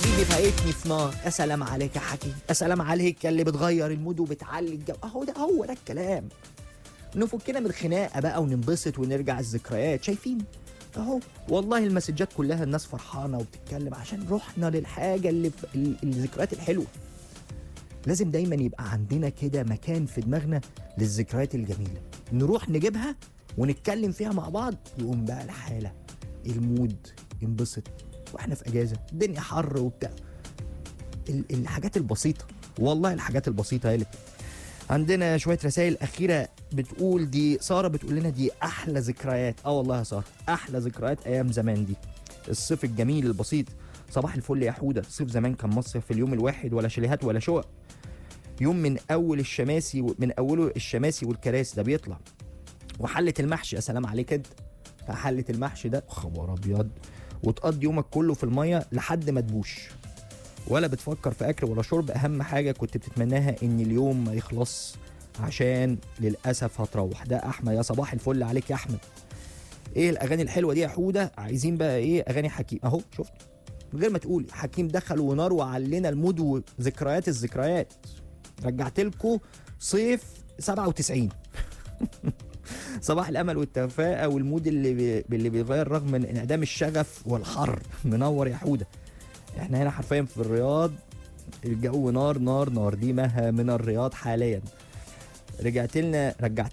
حبيبي فايتني في نار يا سلام عليك يا حكيم يا سلام عليك يا اللي بتغير المود وبتعلي الجو اهو ده هو ده الكلام نفكنا من الخناقه بقى وننبسط ونرجع الذكريات شايفين اهو والله المسجات كلها الناس فرحانه وبتتكلم عشان رحنا للحاجه اللي في ال- الذكريات الحلوه لازم دايما يبقى عندنا كده مكان في دماغنا للذكريات الجميله نروح نجيبها ونتكلم فيها مع بعض يقوم بقى الحاله المود ينبسط واحنا في اجازه الدنيا حر وبتاع ال- الحاجات البسيطه والله الحاجات البسيطه هي اللي بت- عندنا شويه رسائل اخيره بتقول دي ساره بتقول لنا دي احلى ذكريات اه والله يا ساره احلى ذكريات ايام زمان دي الصيف الجميل البسيط صباح الفل يا حوده الصيف زمان كان مصيف في اليوم الواحد ولا شاليهات ولا شقق يوم من اول الشماسي و- من اوله الشماسي والكراسي ده بيطلع وحله المحشي يا سلام عليك انت حله المحشي ده خبر ابيض وتقضي يومك كله في الميه لحد ما تبوش ولا بتفكر في اكل ولا شرب اهم حاجه كنت بتتمناها ان اليوم ما يخلص عشان للاسف هتروح ده احمد يا صباح الفل عليك يا احمد ايه الاغاني الحلوه دي يا حوده عايزين بقى ايه اغاني حكيم اهو شفت من غير ما تقولي حكيم دخل ونار وعلينا المود وذكريات الذكريات رجعت لكم صيف 97 صباح الامل والتفاؤل والمود اللي بي... اللي بيتغير رغم من انعدام الشغف والحر منور يا حوده احنا هنا حرفيا في الرياض الجو نار نار نار دي مها من الرياض حاليا رجعت لنا رجعت